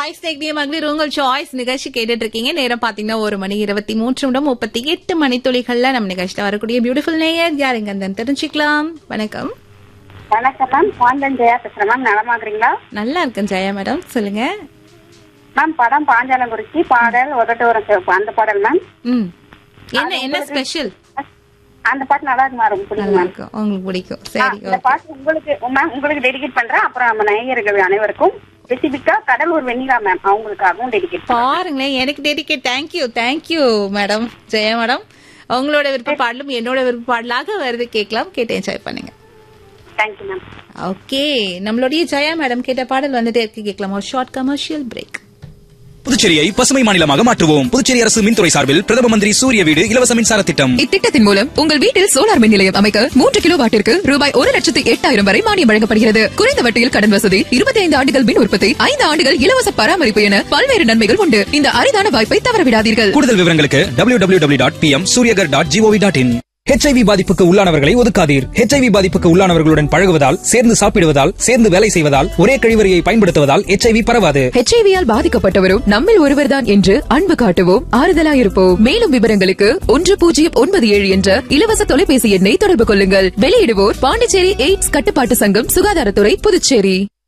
voice டெக்னிய மகளிர் உங்கள் choice நிகழ்ச்சி கேட்டுட்டு இருக்கீங்க நேரம் பாத்தீங்கன்னா ஒரு மணி இருபத்தி மூன்று நிமிடம் முப்பத்தி எட்டு மணித்துளிகள்ல நம்ம நிகழ்ச்சியில வரக்கூடிய பியூட்டிஃபுல் நேயர் யாருங்க அந்த தெரிஞ்சுக்கலாம் வணக்கம் வணக்கம் மேம் பாண்டன் ஜெயா பேசுறேன் மேம் நலமாக்குறீங்களா நல்லா இருக்கேன் ஜெயா மேடம் சொல்லுங்க மேம் படம் பாஞ்சாலங்குறிச்சி பாடல் உதட்டு ஒரு சிவப்பு அந்த பாடல் மேம் ம் என்ன என்ன ஸ்பெஷல் அந்த பாட்டு நல்லா இருக்கு மேம் ரொம்ப பிடிக்கும் நல்லா மேம் இருக்கும் உங்களுக்கு பிடிக்கும் ஆ, சரி இந்த ஓகே பாட்டு உங்களுக்கு மேம் உங்களுக்கு டெடிகேட் பண்றேன் அப்புறம் நம்ம நேயர்கள் அனைவருக்கும் ஸ்பெசிபிக்கா கடலூர் வெண்ணிலா மேம் அவங்களுக்காகவும் டெடிகேட் பாருங்களேன் எனக்கு dedicate thank you thank you madam Jaya madam உங்களோட விருப்ப பாடலும் என்னோட விருப்ப பாடலாக வருது கேட்கலாம் கேட்டு என்ஜாய் பண்ணுங்க தேங்க்யூ மேம் ஓகே நம்மளுடைய ஜெயா மேடம் கேட்ட பாடல் வந்துட்டே இருக்கு கேட்கலாம் ஒரு ஷார்ட் கமர்ஷியல் பிரேக் புதுச்சேரியை பசுமை மாநிலமாக மாற்றுவோம் புதுச்சேரி அரசு மின்துறை சார்பில் பிரதம மந்திரி சூரிய வீடு இலவச மின்சார திட்டம் இத்திட்டத்தின் மூலம் உங்கள் வீட்டில் சோலார் மின் நிலையம் அமைக்க மூன்று கிலோ வாட்டிற்கு ரூபாய் ஒரு லட்சத்து எட்டாயிரம் வரை மானியம் வழங்கப்படுகிறது குறைந்த வட்டியில் கடன் வசதி இருபத்தி ஐந்து ஆண்டுகள் மின் உற்பத்தி ஐந்து ஆண்டுகள் இலவச பராமரிப்பு என பல்வேறு நன்மைகள் உண்டு இந்த அரிதான வாய்ப்பை தவறவிடாதீர்கள் கூடுதல் விவரங்களுக்கு W W W dot P M Suryaghar dot G O V dot in HIV பாதிப்புக்கு உள்ளானவர்களை ஒதுக்காதீர் ஹெச்ஐவி பாதிப்புக்கு உள்ளானவர்களுடன் பழகுவதால் சேர்ந்து சாப்பிடுவதால் சேர்ந்து வேலை செய்வதால் ஒரே கழிவறையை பயன்படுத்துவதால் ஹெச்ஐவி பரவாது ஹெச்ஐவியால் பாதிக்கப்பட்டவரும் நம்மில் ஒருவர்தான் என்று அன்பு காட்டுவோம் ஆறுதலாயிருப்போம் மேலும் விவரங்களுக்கு ஒன்று பூஜ்ஜியம் ஒன்பது ஏழு என்ற இலவச தொலைபேசி எண்ணை தொடர்பு கொள்ளுங்கள் வெளியிடுவோர் பாண்டிச்சேரி எய்ட்ஸ் கட்டுப்பாட்டு சங்கம் சுகாதாரத்துறை புதுச்சேரி